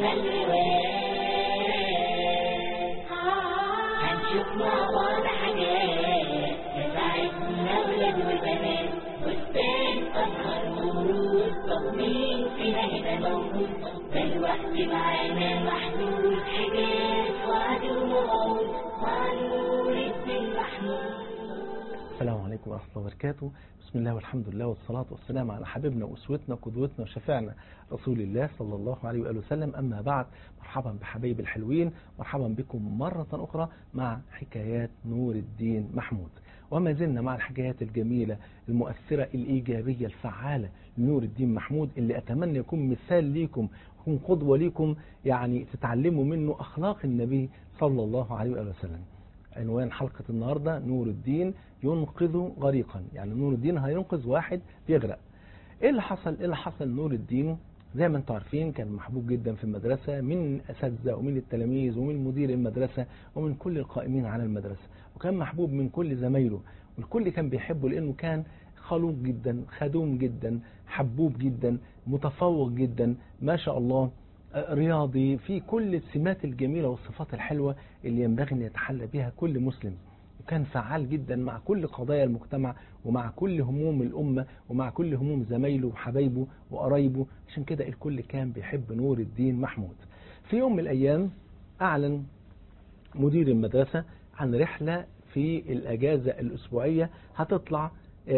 الروايات هنشوف مع بعض حاجات تساعدنا ولاد وبنات بستان أزهر ورود طب مين فينا هنا موجود ده الوقت معانا محدود حكايات وعد ووعود مع نور الدين محمود السلام عليكم ورحمة الله وبركاته بسم الله والحمد لله والصلاة والسلام على حبيبنا وأسوتنا وقدوتنا وشفيعنا رسول الله صلى الله عليه وآله وسلم أما بعد مرحبا بحبايب الحلوين مرحبا بكم مرة أخرى مع حكايات نور الدين محمود وما زلنا مع الحكايات الجميلة المؤثرة الإيجابية الفعالة لنور الدين محمود اللي أتمنى يكون مثال ليكم يكون قدوة ليكم يعني تتعلموا منه أخلاق النبي صلى الله عليه وآله وسلم عنوان حلقة النهاردة نور الدين ينقذ غريقا يعني نور الدين هينقذ واحد بيغرق ايه اللي حصل ايه اللي حصل نور الدين زي ما انتم عارفين كان محبوب جدا في المدرسة من أساتذة ومن التلاميذ ومن مدير المدرسة ومن كل القائمين على المدرسة وكان محبوب من كل زمايله والكل كان بيحبه لأنه كان خلوق جدا خدوم جدا حبوب جدا متفوق جدا ما شاء الله رياضي في كل السمات الجميلة والصفات الحلوة اللي ينبغي أن يتحلى بها كل مسلم وكان فعال جدا مع كل قضايا المجتمع ومع كل هموم الأمة ومع كل هموم زمايله وحبايبه وقرايبه عشان كده الكل كان بيحب نور الدين محمود في يوم من الأيام أعلن مدير المدرسة عن رحلة في الأجازة الأسبوعية هتطلع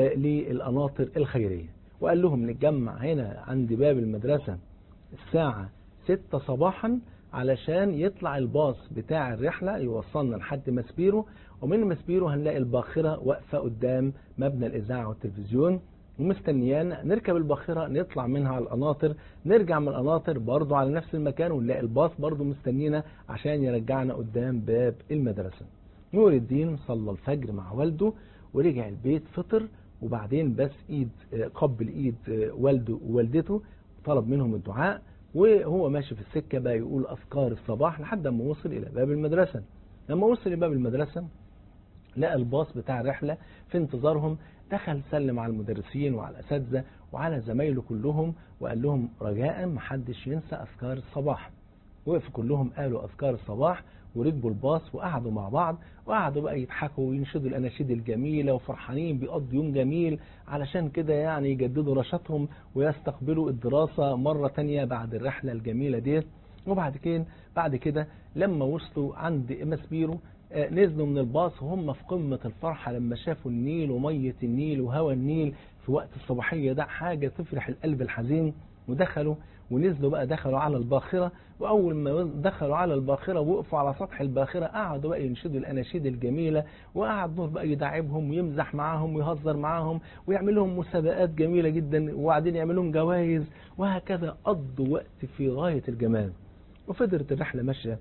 للقناطر الخيرية وقال لهم نتجمع هنا عند باب المدرسة الساعة ستة صباحا علشان يطلع الباص بتاع الرحلة يوصلنا لحد مسبيرو ومن مسبيرو هنلاقي الباخرة واقفة قدام مبنى الإذاعة والتلفزيون ومستنيانا نركب الباخرة نطلع منها على القناطر نرجع من القناطر برضو على نفس المكان ونلاقي الباص برضو مستنينا عشان يرجعنا قدام باب المدرسة نور الدين صلى الفجر مع والده ورجع البيت فطر وبعدين بس ايد قبل ايد والده ووالدته طلب منهم الدعاء وهو ماشي في السكة بقى يقول أذكار الصباح لحد ما وصل إلى باب المدرسة لما وصل لباب المدرسة لقى الباص بتاع الرحلة في انتظارهم دخل سلم على المدرسين وعلى الأساتذة وعلى زمايله كلهم وقال لهم رجاء محدش ينسى أذكار الصباح وقفوا كلهم قالوا أذكار الصباح وركبوا الباص وقعدوا مع بعض وقعدوا بقى يضحكوا وينشدوا الأناشيد الجميلة وفرحانين بيقضوا يوم جميل علشان كده يعني يجددوا نشاطهم ويستقبلوا الدراسة مرة تانية بعد الرحلة الجميلة ديت وبعد كده بعد كده لما وصلوا عند مسبيرو نزلوا من الباص وهم في قمة الفرحة لما شافوا النيل ومية النيل وهوى النيل في وقت الصباحية ده حاجة تفرح القلب الحزين ودخلوا ونزلوا بقى دخلوا على الباخرة وأول ما دخلوا على الباخرة وقفوا على سطح الباخرة قعدوا بقى ينشدوا الأناشيد الجميلة وقعد نور بقى يداعبهم ويمزح معاهم ويهزر معاهم ويعمل لهم مسابقات جميلة جدا وبعدين يعمل لهم جوائز وهكذا قضوا وقت في غاية الجمال وفضلت الرحلة ماشية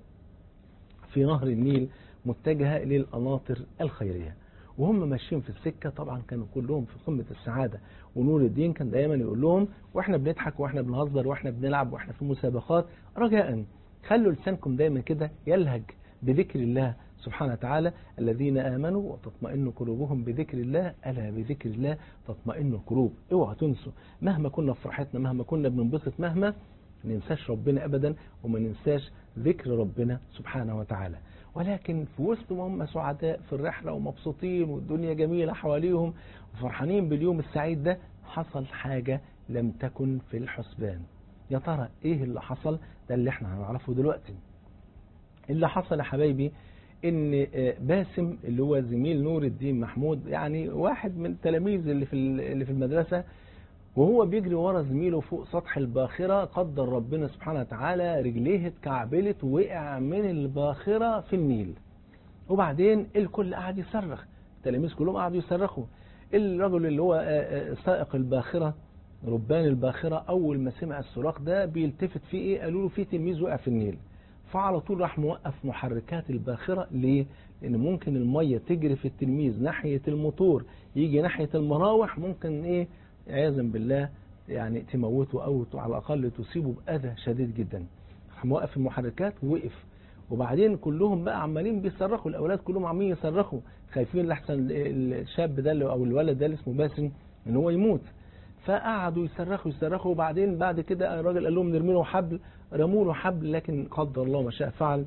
في نهر النيل متجهة للقناطر الخيرية وهم ماشيين في السكة طبعا كانوا كلهم في قمة السعادة ونور الدين كان دايما يقول لهم واحنا بنضحك واحنا بنهزر واحنا بنلعب واحنا في مسابقات رجاء خلوا لسانكم دايما كده يلهج بذكر الله سبحانه وتعالى الذين آمنوا وتطمئن قلوبهم بذكر الله ألا بذكر الله تطمئن القلوب اوعوا تنسوا مهما كنا في فرحتنا مهما كنا بننبسط مهما ما ننساش ربنا أبدا وما ننساش ذكر ربنا سبحانه وتعالى ولكن في وسط ما هم سعداء في الرحلة ومبسوطين والدنيا جميلة حواليهم وفرحانين باليوم السعيد ده حصل حاجة لم تكن في الحسبان يا ترى ايه اللي حصل ده اللي احنا هنعرفه دلوقتي اللي حصل يا حبايبي ان باسم اللي هو زميل نور الدين محمود يعني واحد من التلاميذ اللي في اللي في المدرسة وهو بيجري ورا زميله فوق سطح الباخرة قدر ربنا سبحانه وتعالى رجليه اتكعبلت وقع من الباخرة في النيل وبعدين الكل قعد يصرخ التلاميذ كلهم قعدوا يصرخوا الرجل اللي هو سائق الباخرة ربان الباخرة أول ما سمع الصراخ ده بيلتفت فيه إيه قالوا له في تلميذ وقع في النيل فعلى طول راح موقف محركات الباخرة ليه؟ لأن ممكن المية تجري في التلميذ ناحية الموتور يجي ناحية المراوح ممكن إيه عياذا بالله يعني تموته أو على الأقل تصيبه بأذى شديد جدا موقف المحركات ووقف وبعدين كلهم بقى عمالين بيصرخوا الأولاد كلهم عمالين يصرخوا خايفين لحسن الشاب ده او الولد ده اللي اسمه باسم ان هو يموت فقعدوا يصرخوا يصرخوا وبعدين بعد كده الراجل قال لهم نرمي له حبل رموا له حبل لكن قدر الله ما شاء فعل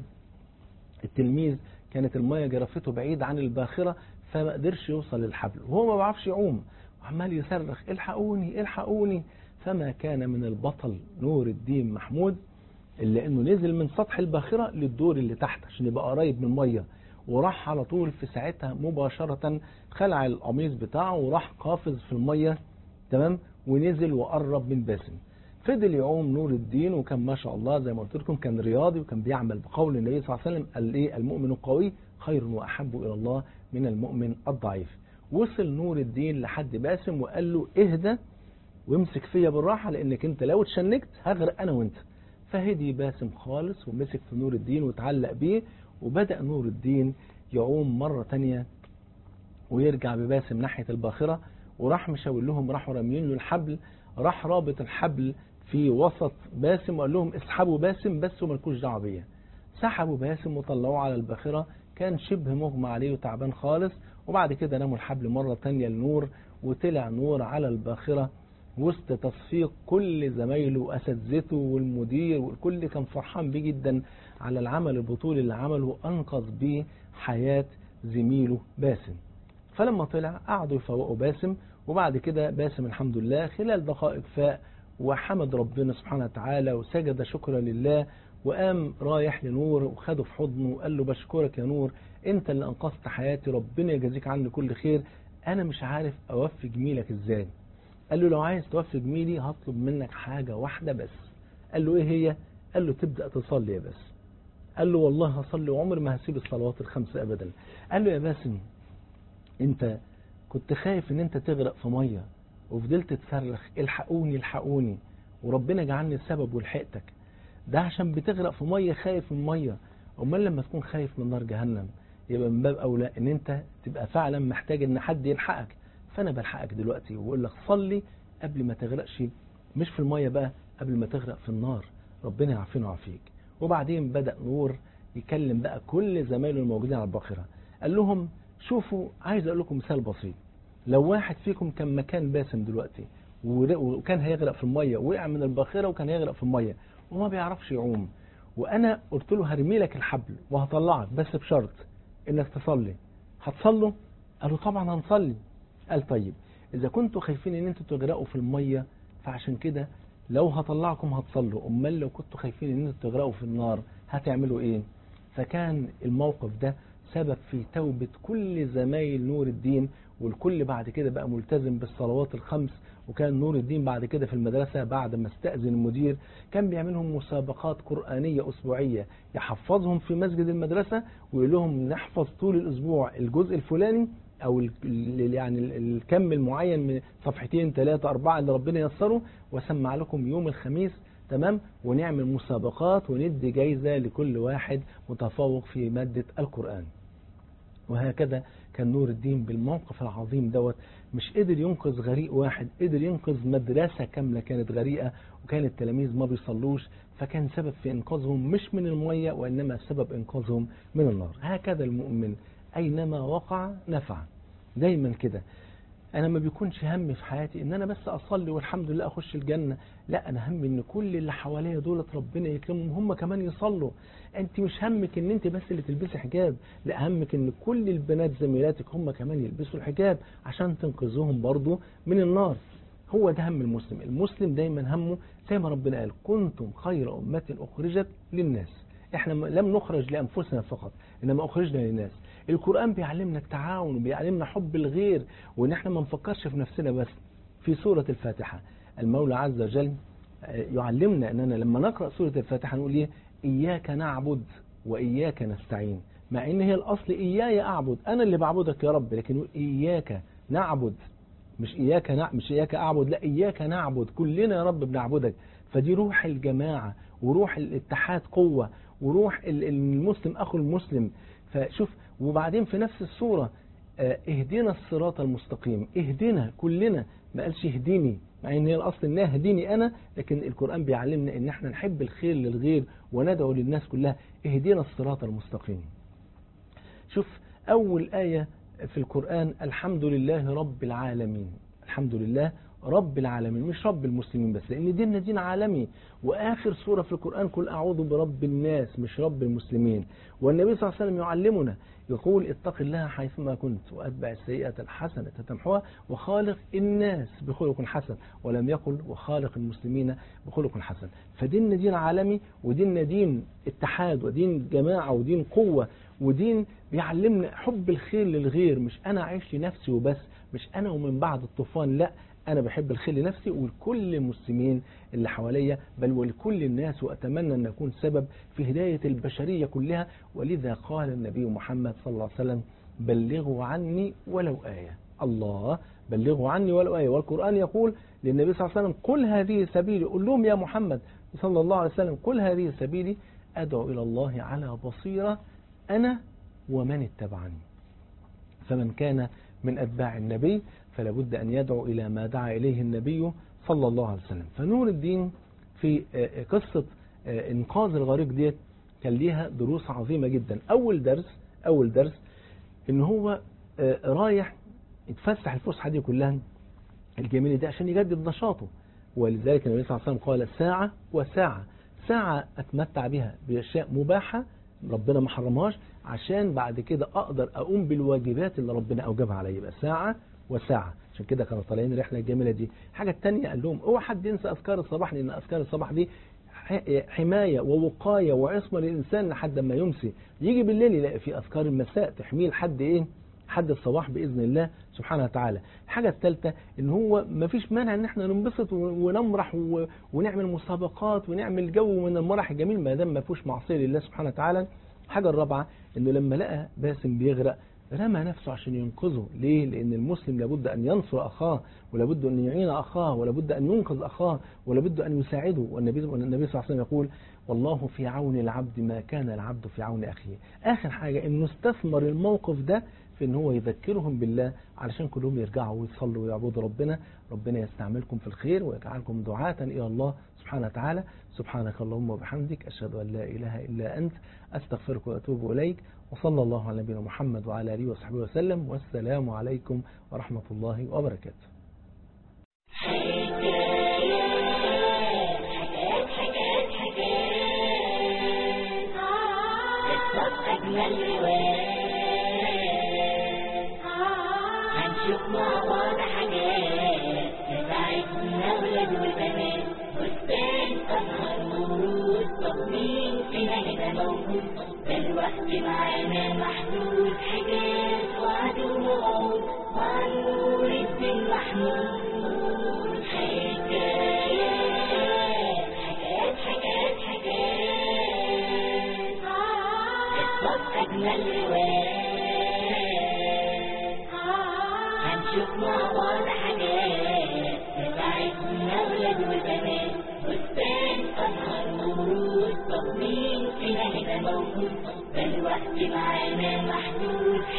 التلميذ كانت الميه جرفته بعيد عن الباخره فما قدرش يوصل للحبل وهو ما بيعرفش يعوم وعمال يصرخ الحقوني الحقوني فما كان من البطل نور الدين محمود إلا أنه نزل من سطح الباخرة للدور اللي تحت عشان يبقى قريب من المية وراح على طول في ساعتها مباشرة خلع القميص بتاعه وراح قافز في المية تمام ونزل وقرب من باسم فضل يعوم نور الدين وكان ما شاء الله زي ما قلت لكم كان رياضي وكان بيعمل بقول النبي صلى الله عليه وسلم قال ايه المؤمن القوي خير واحب الى الله من المؤمن الضعيف وصل نور الدين لحد باسم وقال له اهدى وامسك فيا بالراحه لانك انت لو اتشنكت هغرق انا وانت فهدي باسم خالص ومسك في نور الدين وتعلق بيه وبدأ نور الدين يعوم مرة تانية ويرجع بباسم ناحية الباخرة وراح مشاور لهم راحوا راميين له الحبل راح رابط الحبل في وسط باسم وقال لهم اسحبوا باسم بس وملكوش دعوه بيا سحبوا باسم وطلعوه على الباخرة كان شبه مغمى عليه وتعبان خالص وبعد كده ناموا الحبل مرة تانية لنور وطلع نور على الباخرة وسط تصفيق كل زمايله واساتذته والمدير والكل كان فرحان بيه جدا على العمل البطولي اللي عمله انقذ بيه حياه زميله باسم فلما طلع قعدوا يفوقوا باسم وبعد كده باسم الحمد لله خلال دقائق فاق وحمد ربنا سبحانه وتعالى وسجد شكرا لله وقام رايح لنور وخده في حضنه وقال له بشكرك يا نور انت اللي انقذت حياتي ربنا يجازيك عني كل خير انا مش عارف اوفي جميلك ازاي قال له لو عايز توفي جميلي هطلب منك حاجة واحدة بس قال له ايه هي قال له تبدأ تصلي يا باسم قال له والله هصلي وعمري ما هسيب الصلوات الخمسة ابدا قال له يا باسم انت كنت خايف ان انت تغرق في مية وفضلت تصرخ الحقوني الحقوني وربنا جعلني السبب ولحقتك ده عشان بتغرق في مية خايف من مية امال لما تكون خايف من نار جهنم يبقى من باب اولى ان انت تبقى فعلا محتاج ان حد يلحقك فانا بلحقك دلوقتي وبقول لك صلي قبل ما تغرقش مش في الميه بقى قبل ما تغرق في النار ربنا يعافينا ويعافيك وبعدين بدا نور يكلم بقى كل زمايله الموجودين على الباخره قال لهم شوفوا عايز اقول لكم مثال بسيط لو واحد فيكم كان مكان باسم دلوقتي وكان هيغرق في الميه وقع من الباخره وكان هيغرق في الميه وما بيعرفش يعوم وانا قلت له هرمي لك الحبل وهطلعك بس بشرط انك تصلي هتصلوا قالوا طبعا هنصلي قال طيب إذا كنتوا خايفين إن أنتوا تغرقوا في المية فعشان كده لو هطلعكم هتصلوا أمال لو كنتوا خايفين إن أنتوا تغرقوا في النار هتعملوا إيه؟ فكان الموقف ده سبب في توبة كل زمايل نور الدين والكل بعد كده بقى ملتزم بالصلوات الخمس وكان نور الدين بعد كده في المدرسة بعد ما استأذن المدير كان بيعملهم مسابقات قرآنية أسبوعية يحفظهم في مسجد المدرسة ويقول لهم نحفظ طول الأسبوع الجزء الفلاني او يعني الكم المعين من صفحتين ثلاثة أربعة اللي ربنا يسره واسمع لكم يوم الخميس تمام ونعمل مسابقات وندي جايزة لكل واحد متفوق في مادة القرآن وهكذا كان نور الدين بالموقف العظيم دوت مش قدر ينقذ غريق واحد قدر ينقذ مدرسة كاملة كانت غريقة وكان التلاميذ ما بيصلوش فكان سبب في إنقاذهم مش من المية وإنما سبب إنقاذهم من النار هكذا المؤمن أينما وقع نفع دايما كده أنا ما بيكونش همي في حياتي إن أنا بس أصلي والحمد لله أخش الجنة لا أنا همي إن كل اللي حواليا دولت ربنا يكرمهم هم كمان يصلوا أنت مش همك إن أنت بس اللي تلبسي حجاب لا همك إن كل البنات زميلاتك هم كمان يلبسوا الحجاب عشان تنقذوهم برضو من النار هو ده هم المسلم المسلم دايما همه زي ما ربنا قال كنتم خير أمة أخرجت للناس احنا لم نخرج لأنفسنا فقط إنما أخرجنا للناس القرآن بيعلمنا التعاون وبيعلمنا حب الغير وإن احنا ما نفكرش في نفسنا بس في سورة الفاتحة المولى عز وجل يعلمنا أننا لما نقرأ سورة الفاتحة نقول إيه إياك نعبد وإياك نستعين مع إن هي الأصل إياي أعبد أنا اللي بعبدك يا رب لكن نقول إياك نعبد مش إياك نع... مش إياك أعبد لا إياك نعبد كلنا يا رب بنعبدك فدي روح الجماعة وروح الاتحاد قوة وروح المسلم أخو المسلم فشوف وبعدين في نفس السورة اهدنا الصراط المستقيم اهدنا كلنا ما قالش اهديني مع ان هي الاصل انها اهديني انا لكن القرآن بيعلمنا ان احنا نحب الخير للغير وندعو للناس كلها اهدنا الصراط المستقيم شوف اول آية في القرآن الحمد لله رب العالمين الحمد لله رب العالمين مش رب المسلمين بس لأن ديننا دين عالمي وآخر سورة في القرآن قل أعوذ برب الناس مش رب المسلمين والنبي صلى الله عليه وسلم يعلمنا يقول اتق الله حيثما كنت وأتبع السيئة الحسنة تمحوها وخالق الناس بخلق حسن ولم يقل وخالق المسلمين بخلق حسن فديننا دين عالمي وديننا دين اتحاد ودين جماعة ودين قوة ودين بيعلمنا حب الخير للغير مش أنا أعيش لنفسي وبس مش أنا ومن بعد الطوفان لا أنا بحب الخير لنفسي ولكل المسلمين اللي حواليا بل ولكل الناس وأتمنى أن أكون سبب في هداية البشرية كلها ولذا قال النبي محمد صلى الله عليه وسلم بلغوا عني ولو آية الله بلغوا عني ولو آية والقرآن يقول للنبي صلى الله عليه وسلم قل هذه سبيلي قل لهم يا محمد صلى الله عليه وسلم قل هذه سبيلي أدعو إلى الله على بصيرة أنا ومن اتبعني فمن كان من أتباع النبي فلا بد أن يدعو إلى ما دعا إليه النبي صلى الله عليه وسلم فنور الدين في قصة إنقاذ الغريق ديت كان ليها دروس عظيمة جدا أول درس أول درس إن هو رايح يتفسح الفسحة دي كلها الجميلة دي عشان يجدد نشاطه ولذلك النبي صلى الله عليه وسلم قال ساعة وساعة ساعة أتمتع بها بأشياء مباحة ربنا ما حرمهاش عشان بعد كده أقدر أقوم بالواجبات اللي ربنا أوجبها عليا يبقى ساعة وساعة عشان كده كانوا طالعين الرحلة الجميلة دي حاجة التانية قال لهم اوعى حد ينسى أذكار الصباح لأن أذكار الصباح دي حماية ووقاية وعصمة للإنسان لحد ما يمسي يجي بالليل يلاقي في أذكار المساء تحميه لحد إيه حد الصباح بإذن الله سبحانه وتعالى الحاجة الثالثة إن هو ما فيش مانع إن احنا ننبسط ونمرح ونعمل مسابقات ونعمل جو من المرح الجميل ما دام ما فيهوش معصية لله سبحانه وتعالى الحاجة الرابعة إنه لما لقى باسم بيغرق رمى نفسه عشان ينقذه ليه؟ لأن المسلم لابد أن ينصر أخاه ولابد أن يعين أخاه ولابد أن ينقذ أخاه ولابد أن يساعده والنبي, والنبي صلى الله عليه وسلم يقول والله في عون العبد ما كان العبد في عون أخيه آخر حاجة أنه استثمر الموقف ده في ان هو يذكرهم بالله علشان كلهم يرجعوا ويصلوا ويعبدوا ربنا ربنا يستعملكم في الخير ويجعلكم دعاة إلى الله سبحانه وتعالى سبحانك اللهم وبحمدك أشهد أن لا إله إلا أنت أستغفرك وأتوب إليك وصلى الله على نبينا محمد وعلى آله وصحبه وسلم والسلام عليكم ورحمة الله وبركاته حكايات حكايات حكايات قصص أجمل روايات هنشوف مع بعض حاجات تساعدنا ولاد وبنات بستان أزهر ورود تصميم فينا هنا موجود ده الوقت معانا محدود حاجات وعد ووعود مع نور الدين محمود حكايات حكايات حكايات حكايات قصص أجمل روايات هنشوف مع بعض حاجات تساعدنا ولاد وبنات بستان أزهر ورود تصميم فينا هنا موجود ده الوقت معانا محدود